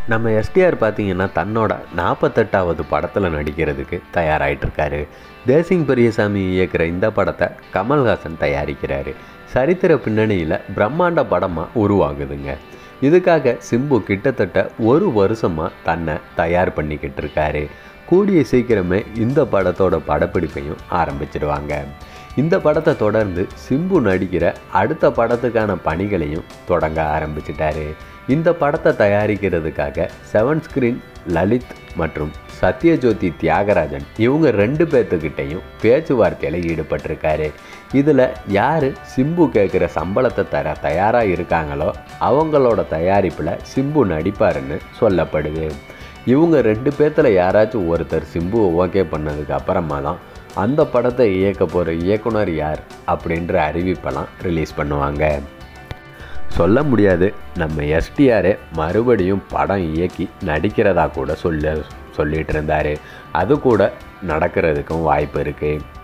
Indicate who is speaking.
Speaker 1: நம்ம எஸ்டிஆர் பார்த்தீங்கன்னா தன்னோட நாற்பத்தெட்டாவது படத்தில் நடிக்கிறதுக்கு தயாராகிட்டு இருக்காரு தேசிங் பெரியசாமி இயக்குற இந்த படத்தை கமல்ஹாசன் தயாரிக்கிறாரு சரித்திர பின்னணியில் பிரம்மாண்ட படமாக உருவாகுதுங்க இதுக்காக சிம்பு கிட்டத்தட்ட ஒரு வருஷமாக தன்னை தயார் பண்ணிக்கிட்டு இருக்காரு கூடிய சீக்கிரமே இந்த படத்தோட படப்பிடிப்பையும் ஆரம்பிச்சிடுவாங்க இந்த படத்தை தொடர்ந்து சிம்பு நடிக்கிற அடுத்த படத்துக்கான பணிகளையும் தொடங்க ஆரம்பிச்சிட்டாரு இந்த படத்தை தயாரிக்கிறதுக்காக செவன் ஸ்கிரீன் லலித் மற்றும் சத்யஜோதி தியாகராஜன் இவங்க ரெண்டு பேர்த்துக்கிட்டையும் பேச்சுவார்த்தையில் ஈடுபட்டிருக்காரு இதில் யார் சிம்பு கேட்குற சம்பளத்தை தர தயாராக இருக்காங்களோ அவங்களோட தயாரிப்பில் சிம்பு நடிப்பாருன்னு சொல்லப்படுது இவங்க ரெண்டு பேர்த்தில் யாராச்சும் ஒருத்தர் சிம்புவை ஓகே பண்ணதுக்கு அப்புறமா தான் அந்த படத்தை இயக்க போகிற இயக்குனர் யார் அப்படின்ற அறிவிப்பெல்லாம் ரிலீஸ் பண்ணுவாங்க சொல்ல முடியாது நம்ம எஸ்டிஆரே மறுபடியும் படம் இயக்கி நடிக்கிறதா கூட சொல்ல சொல்லிட்டு இருந்தார் அது கூட நடக்கிறதுக்கும் வாய்ப்பு இருக்குது